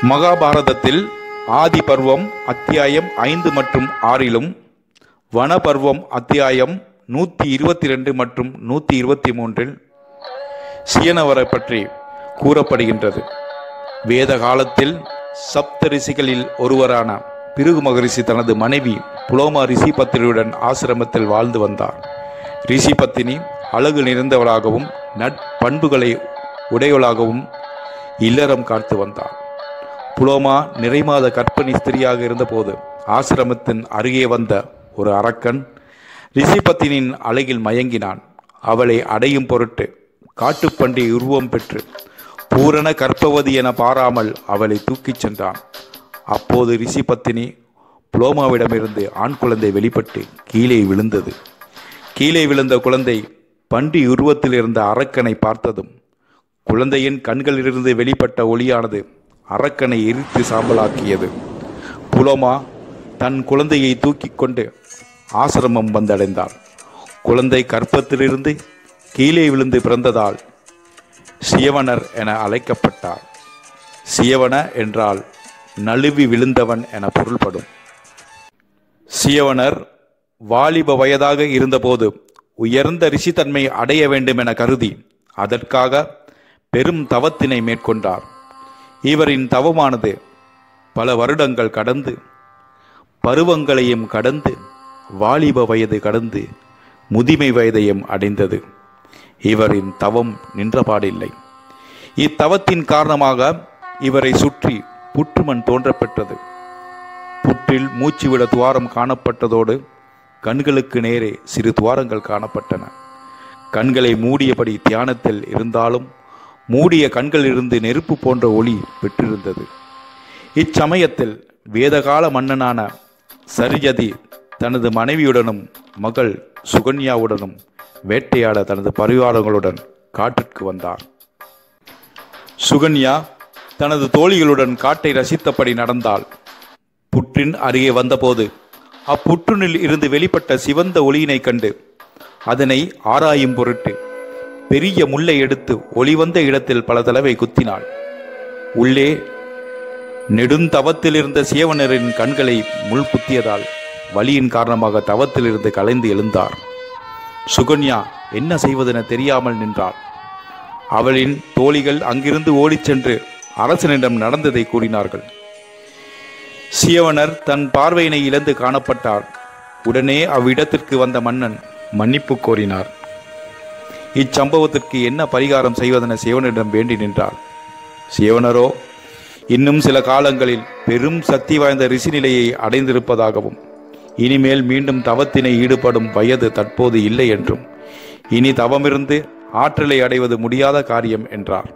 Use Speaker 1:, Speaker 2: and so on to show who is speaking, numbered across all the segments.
Speaker 1: மகாபாரதத்தில் ஆதி பர்வம் அத்தியாயம் ஐந்து மற்றும் ஆறிலும் வனபர்வம் அத்தியாயம் நூற்றி இருபத்தி ரெண்டு மற்றும் நூற்றி இருபத்தி மூன்றில் சியனவரை பற்றி கூறப்படுகின்றது வேத காலத்தில் சப்த ரிஷிகளில் ஒருவரான பிருகு மகரிஷி தனது மனைவி புலோமா ரிஷி பத்திரியுடன் ஆசிரமத்தில் வாழ்ந்து வந்தார் ரிஷி பத்தினி அழகு நிறைந்தவளாகவும் நட்பண்புகளை உடையவளாகவும் இல்லறம் காத்து வந்தார் புலோமா நிறைமாத கற்பனை ஸ்திரியாக இருந்தபோது ஆசிரமத்தின் அருகே வந்த ஒரு அரக்கன் ரிஷிபத்தினின் அழகில் மயங்கினான் அவளை அடையும் பொருட்டு காட்டுப்பன்றி உருவம் பெற்று பூரண கற்பவதி என பாராமல் அவளை தூக்கிச் சென்றான் அப்போது ரிஷிபத்தினி புலோமாவிடமிருந்து ஆண் குழந்தை வெளிப்பட்டு கீழே விழுந்தது கீழே விழுந்த குழந்தை பன்றி உருவத்தில் இருந்த அரக்கனை பார்த்ததும் குழந்தையின் கண்களிலிருந்து வெளிப்பட்ட ஒளியானது அரக்கனை எரித்து சாம்பலாக்கியது புலோமா தன் குழந்தையை தூக்கிக் கொண்டு ஆசிரமம் வந்தடைந்தார் குழந்தை கற்பத்திலிருந்து கீழே விழுந்து பிறந்ததால் சியவனர் என அழைக்கப்பட்டார் சியவன என்றால் நழுவி விழுந்தவன் என பொருள்படும் சியவனர் வாலிப வயதாக இருந்தபோது உயர்ந்த ரிஷித்தன்மை அடைய வேண்டும் என கருதி அதற்காக பெரும் தவத்தினை மேற்கொண்டார் இவரின் தவமானது பல வருடங்கள் கடந்து பருவங்களையும் கடந்து வாலிப வயது கடந்து முதுமை வயதையும் அடைந்தது இவரின் தவம் நின்றபாடில்லை இத்தவத்தின் காரணமாக இவரை சுற்றி புற்றுமண் தோன்றப்பெற்றது புற்றில் மூச்சுவிட துவாரம் காணப்பட்டதோடு கண்களுக்கு நேரே சிறு துவாரங்கள் காணப்பட்டன கண்களை மூடியபடி தியானத்தில் இருந்தாலும் மூடிய கண்களிலிருந்து நெருப்பு போன்ற ஒளி பெற்றிருந்தது இச்சமயத்தில் வேதகால மன்னனான சரிஜதி தனது மனைவியுடனும் மகள் சுகன்யாவுடனும் வேட்டையாட தனது பரிவாரங்களுடன் காட்டிற்கு வந்தார் சுகன்யா தனது தோழிகளுடன் காட்டை ரசித்தபடி நடந்தாள் புற்றின் அருகே வந்தபோது அப்புற்றுனில் இருந்து வெளிப்பட்ட சிவந்த ஒளியினைக் கண்டு அதனை ஆராயும் பொருட்டு பெரிய முல்லை எடுத்து ஒளிவந்த இடத்தில் பல தடவை குத்தினாள் உள்ளே நெடுந்தவத்தில் இருந்த சேவனரின் கண்களை முள் குத்தியதால் வலியின் காரணமாக தவத்திலிருந்து கலைந்து எழுந்தார் சுகன்யா என்ன செய்வதென தெரியாமல் நின்றாள் அவளின் தோழிகள் அங்கிருந்து ஓடிச் சென்று அரசனிடம் நடந்ததை கூறினார்கள் சியவனர் தன் பார்வையினை இழந்து காணப்பட்டார் உடனே அவ்விடத்திற்கு வந்த மன்னன் மன்னிப்பு கோரினார் இச்சம்பவத்திற்கு என்ன பரிகாரம் செய்வதென சிவனிடம் வேண்டி நின்றார் சிவனரோ இன்னும் சில காலங்களில் பெரும் சக்தி வாய்ந்த ரிஷி நிலையை அடைந்திருப்பதாகவும் இனிமேல் மீண்டும் தவத்தினை ஈடுபடும் வயது தற்போது இல்லை என்றும் இனி தவமிருந்து ஆற்றலை அடைவது முடியாத காரியம் என்றார்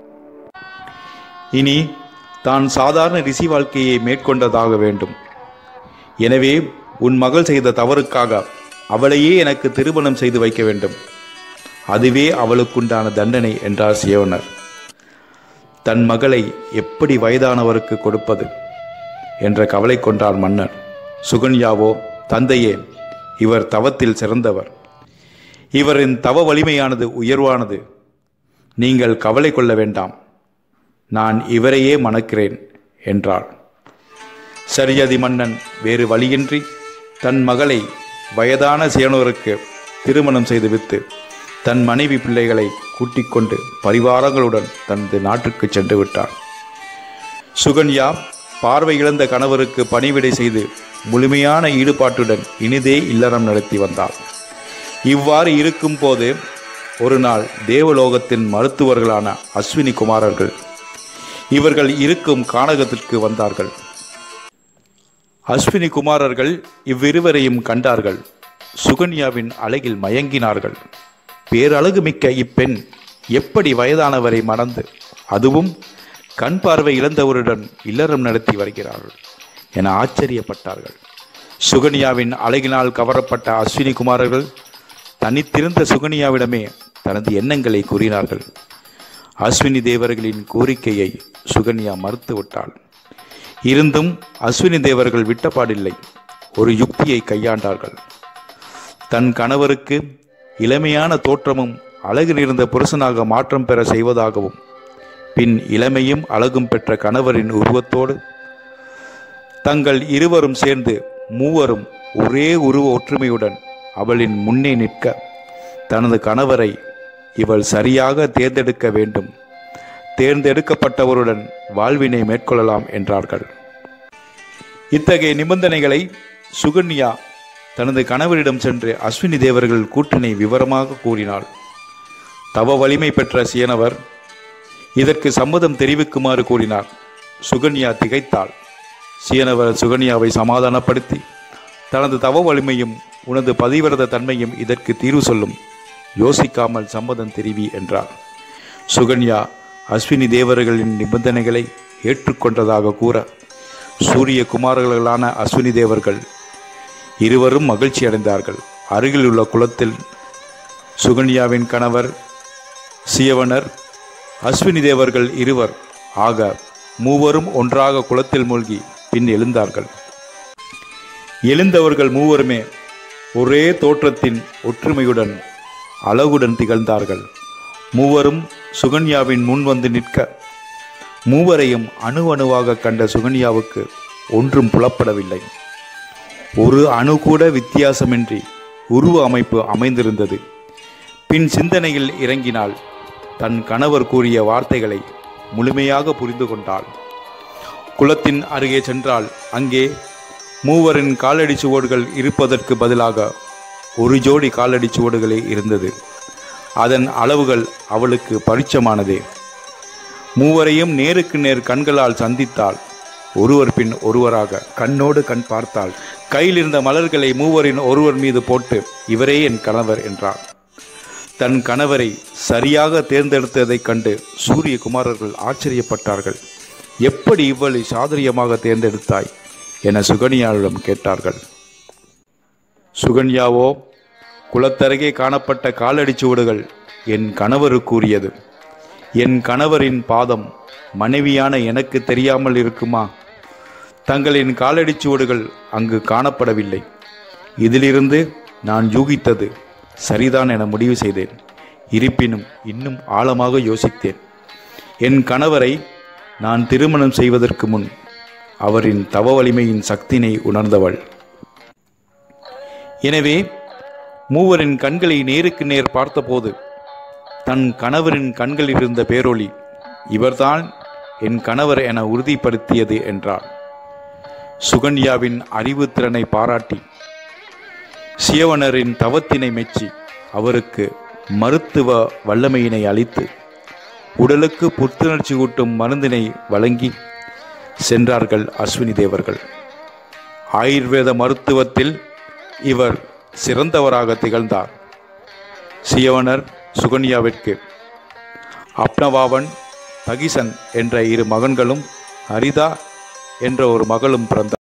Speaker 1: இனி தான் சாதாரண ரிஷி வாழ்க்கையை மேற்கொண்டதாக வேண்டும் எனவே உன் மகள் செய்த தவறுக்காக அவளையே எனக்கு திருமணம் செய்து வைக்க வேண்டும் அதுவே அவளுக்குண்டான தண்டனை என்றார் சியோனர் தன் மகளை எப்படி வயதானவருக்கு கொடுப்பது என்ற கவலை கொண்டார் மன்னர் சுகன்யாவோ தந்தையே இவர் தவத்தில் சிறந்தவர் இவரின் தவ வலிமையானது உயர்வானது நீங்கள் கவலை கொள்ள வேண்டாம் நான் இவரையே மணக்கிறேன் என்றார் சரியதி மன்னன் வேறு வழியின்றி தன் மகளை வயதான சேனோருக்கு திருமணம் செய்துவித்து தன் மனைவி பிள்ளைகளை கூட்டிக் கொண்டு பரிவாரங்களுடன் தனது நாட்டுக்கு சென்று விட்டார் சுகன்யா பார்வை இழந்த கணவருக்கு பணிவிடை செய்து முழுமையான ஈடுபாட்டுடன் இனிதே இல்லறம் நடத்தி வந்தார் இவ்வாறு இருக்கும்போது ஒரு நாள் தேவலோகத்தின் மருத்துவர்களான அஸ்வினி குமாரர்கள் இவர்கள் இருக்கும் கானகத்திற்கு வந்தார்கள் அஸ்வினி குமாரர்கள் இவ்விருவரையும் கண்டார்கள் சுகன்யாவின் அழகில் மயங்கினார்கள் பேரழகு மிக்க இப்பெண் எப்படி வயதானவரை மணந்து அதுவும் கண் பார்வை இழந்தவருடன் இல்லறம் நடத்தி வருகிறார்கள் என ஆச்சரியப்பட்டார்கள் சுகன்யாவின் அழகினால் கவரப்பட்ட அஸ்வினி குமாரர்கள் தனித்திருந்த சுகன்யாவிடமே தனது எண்ணங்களை கூறினார்கள் அஸ்வினி தேவர்களின் கோரிக்கையை சுகன்யா மறுத்துவிட்டாள் இருந்தும் அஸ்வினி தேவர்கள் விட்டபாடில்லை ஒரு யுக்தியை கையாண்டார்கள் தன் கணவருக்கு இளமையான தோற்றமும் அழகு நிறைந்த புருஷனாக மாற்றம் பெற செய்வதாகவும் பின் இளமையும் அழகும் பெற்ற கணவரின் உருவத்தோடு தங்கள் இருவரும் சேர்ந்து மூவரும் ஒரே உருவ ஒற்றுமையுடன் அவளின் முன்னே நிற்க தனது கணவரை இவள் சரியாக தேர்ந்தெடுக்க வேண்டும் தேர்ந்தெடுக்கப்பட்டவருடன் வாழ்வினை மேற்கொள்ளலாம் என்றார்கள் இத்தகைய நிபந்தனைகளை சுகன்யா தனது கணவரிடம் சென்று அஸ்வினி தேவர்கள் கூற்றினை விவரமாக கூறினாள் தவ வலிமை பெற்ற சியனவர் இதற்கு சம்மதம் தெரிவிக்குமாறு கூறினார் சுகன்யா திகைத்தாள் சியனவர் சுகன்யாவை சமாதானப்படுத்தி தனது தவ வலிமையும் உனது பதிவிரத தன்மையும் இதற்கு தீர்வு சொல்லும் யோசிக்காமல் சம்மதம் தெரிவி என்றார் சுகன்யா அஸ்வினி தேவர்களின் நிபந்தனைகளை ஏற்றுக்கொண்டதாக கூற சூரிய குமாரர்களான அஸ்வினி தேவர்கள் இருவரும் மகிழ்ச்சி அடைந்தார்கள் அருகிலுள்ள குளத்தில் சுகன்யாவின் கணவர் சியவனர் அஸ்வினி தேவர்கள் இருவர் ஆக மூவரும் ஒன்றாக குளத்தில் மூழ்கி பின் எழுந்தார்கள் எழுந்தவர்கள் மூவருமே ஒரே தோற்றத்தின் ஒற்றுமையுடன் அழகுடன் திகழ்ந்தார்கள் மூவரும் சுகன்யாவின் முன் வந்து நிற்க மூவரையும் அணு அணுவாக கண்ட சுகன்யாவுக்கு ஒன்றும் புலப்படவில்லை ஒரு அணு கூட வித்தியாசமின்றி உருவ அமைப்பு அமைந்திருந்தது பின் சிந்தனையில் இறங்கினாள் தன் கணவர் கூறிய வார்த்தைகளை முழுமையாக புரிந்து கொண்டாள் குளத்தின் அருகே சென்றால் அங்கே மூவரின் காலடி சுவடுகள் இருப்பதற்கு பதிலாக ஒரு ஜோடி காலடி சுவடுகளே இருந்தது அதன் அளவுகள் அவளுக்கு பரிச்சமானதே மூவரையும் நேருக்கு நேர் கண்களால் சந்தித்தாள் ஒருவர் பின் ஒருவராக கண்ணோடு கண் பார்த்தாள் கையில் இருந்த மலர்களை மூவரின் ஒருவர் மீது போட்டு இவரே என் கணவர் என்றார் தன் கணவரை சரியாக தேர்ந்தெடுத்ததைக் கண்டு சூரிய குமாரர்கள் ஆச்சரியப்பட்டார்கள் எப்படி இவ்வளவு சாதுரியமாக தேர்ந்தெடுத்தாய் என சுகன்யாவிடம் கேட்டார்கள் சுகன்யாவோ குளத்தருகே காணப்பட்ட காலடிச் சுவடுகள் என் கணவரு கூறியது என் கணவரின் பாதம் மனைவியான எனக்கு தெரியாமல் இருக்குமா தங்களின் காலடிச் சுவடுகள் அங்கு காணப்படவில்லை இதிலிருந்து நான் யூகித்தது சரிதான் என முடிவு செய்தேன் இருப்பினும் இன்னும் ஆழமாக யோசித்தேன் என் கணவரை நான் திருமணம் செய்வதற்கு முன் அவரின் தவ வலிமையின் சக்தினை உணர்ந்தவள் எனவே மூவரின் கண்களை நேருக்கு நேர் பார்த்தபோது தன் கணவரின் கண்களில் இருந்த பேரொளி இவர்தான் என் கணவர் என உறுதிப்படுத்தியது என்றார் சுகன்யாவின் அறிவுத்திறனை பாராட்டி சியவனரின் தவத்தினை மெச்சி அவருக்கு மருத்துவ வல்லமையினை அளித்து உடலுக்கு புத்துணர்ச்சி ஊட்டும் மருந்தினை வழங்கி சென்றார்கள் அஸ்வினி தேவர்கள் ஆயுர்வேத மருத்துவத்தில் இவர் சிறந்தவராக திகழ்ந்தார் சியவனர் சுகன்யாவிற்கு அப்னவாவன் தகிசன் என்ற இரு மகன்களும் ஹரிதா என்ற ஒரு மகளும் பிறந்தார்